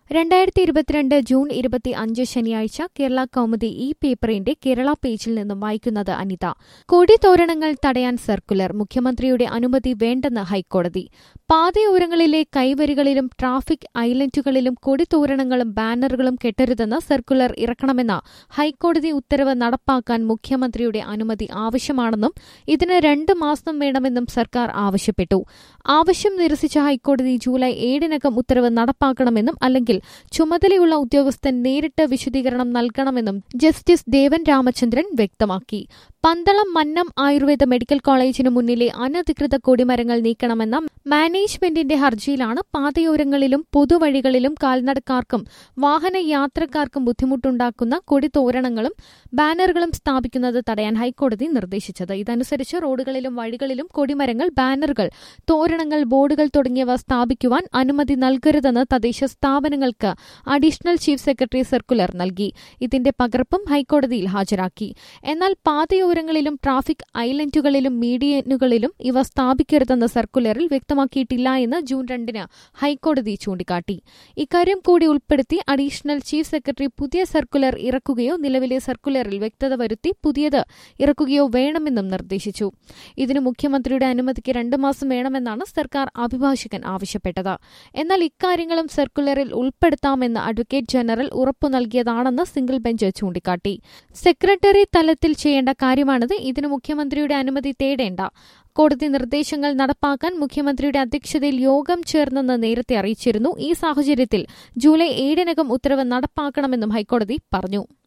രണ്ടായിരത്തി ഇരുപത്തിരണ്ട് ജൂൺ ഇരുപത്തി അഞ്ച് ശനിയാഴ്ച കേരള കൗമുദി ഈ പേപ്പറിന്റെ കേരള പേജിൽ നിന്നും വായിക്കുന്നത് അനിത കൊടിതോരണങ്ങൾ തടയാൻ സർക്കുലർ മുഖ്യമന്ത്രിയുടെ അനുമതി വേണ്ടെന്ന് ഹൈക്കോടതി പാതയോരങ്ങളിലെ കൈവരികളിലും ട്രാഫിക് ഐലൻഡുകളിലും കൊടിതോരണങ്ങളും ബാനറുകളും കെട്ടരുതെന്ന് സർക്കുലർ ഇറക്കണമെന്ന ഹൈക്കോടതി ഉത്തരവ് നടപ്പാക്കാൻ മുഖ്യമന്ത്രിയുടെ അനുമതി ആവശ്യമാണെന്നും ഇതിന് രണ്ട് മാസം വേണമെന്നും സർക്കാർ ആവശ്യപ്പെട്ടു ആവശ്യം നിരസിച്ച ഹൈക്കോടതി ജൂലൈ ഏഴിനകം ഉത്തരവ് നടപ്പാക്കണമെന്നും അല്ലെങ്കിൽ ചുമതലയുള്ള ഉദ്യോഗസ്ഥൻ നേരിട്ട് വിശദീകരണം നൽകണമെന്നും ജസ്റ്റിസ് ദേവൻ രാമചന്ദ്രൻ വ്യക്തമാക്കി പന്തളം മന്നം ആയുർവേദ മെഡിക്കൽ കോളേജിന് മുന്നിലെ അനധികൃത കൊടിമരങ്ങൾ നീക്കണമെന്ന മാനേജ്മെന്റിന്റെ ഹർജിയിലാണ് പാതയോരങ്ങളിലും പൊതുവഴികളിലും കാൽനടക്കാർക്കും വാഹന യാത്രക്കാർക്കും ബുദ്ധിമുട്ടുണ്ടാക്കുന്ന കൊടിതോരണങ്ങളും ബാനറുകളും സ്ഥാപിക്കുന്നത് തടയാൻ ഹൈക്കോടതി നിർദ്ദേശിച്ചത് ഇതനുസരിച്ച് റോഡുകളിലും വഴികളിലും കൊടിമരങ്ങൾ ബാനറുകൾ തോരണങ്ങൾ ബോർഡുകൾ തുടങ്ങിയവ സ്ഥാപിക്കുവാൻ അനുമതി നൽകരുതെന്ന് തദ്ദേശ സ്ഥാപനങ്ങൾക്ക് അഡീഷണൽ ചീഫ് സെക്രട്ടറി സർക്കുലർ നൽകി ഇതിന്റെ പകർപ്പും ഹൈക്കോടതിയിൽ ഹാജരാക്കി എന്നാൽ പാതയോരങ്ങളിലും ട്രാഫിക് ഐലൻഡുകളിലും മീഡിയനുകളിലും ഇവ സ്ഥാപിക്കരുതെന്ന് സർക്കുലറിൽ വ്യക്തമാക്കിയിട്ടില്ല എന്ന് ജൂൺ രണ്ടിന് ഹൈക്കോടതി ചൂണ്ടിക്കാട്ടി ഇക്കാര്യം കൂടി ഉൾപ്പെടുത്തി അഡീഷണൽ ചീഫ് സെക്രട്ടറി പുതിയ സർക്കുലർ ഇറക്കുകയോ നിലവിലെ സർക്കുലറിൽ വ്യക്തത വരുത്തി പുതിയത് ഇറക്കുകയോ വേണമെന്നും നിർദ്ദേശിച്ചു ഇതിന് മുഖ്യമന്ത്രിയുടെ അനുമതിക്ക് രണ്ട് മാസം വേണമെന്നാണ് സർക്കാർ അഭിഭാഷകൻ ആവശ്യപ്പെട്ടത് എന്നാൽ ഇക്കാര്യങ്ങളും സർക്കുലറിൽ ഉൾപ്പെടുത്താമെന്ന് അഡ്വക്കേറ്റ് ജനറൽ ഉറപ്പു നൽകിയതാണെന്ന് സിംഗിൾ ബെഞ്ച് ചൂണ്ടിക്കാട്ടി സെക്രട്ടറി തലത്തിൽ ചെയ്യേണ്ട കാര്യമാണിത് ഇതിന് മുഖ്യമന്ത്രിയുടെ അനുമതി തേടേണ്ട കോടതി നിർദ്ദേശങ്ങൾ നടപ്പാക്കാൻ മുഖ്യമന്ത്രിയുടെ അധ്യക്ഷതയിൽ യോഗം ചേർന്നെന്ന് നേരത്തെ അറിയിച്ചിരുന്നു ഈ സാഹചര്യത്തിൽ ജൂലൈ ഏഴിനകം ഉത്തരവ് നടപ്പാക്കണമെന്നും ഹൈക്കോടതി പറഞ്ഞു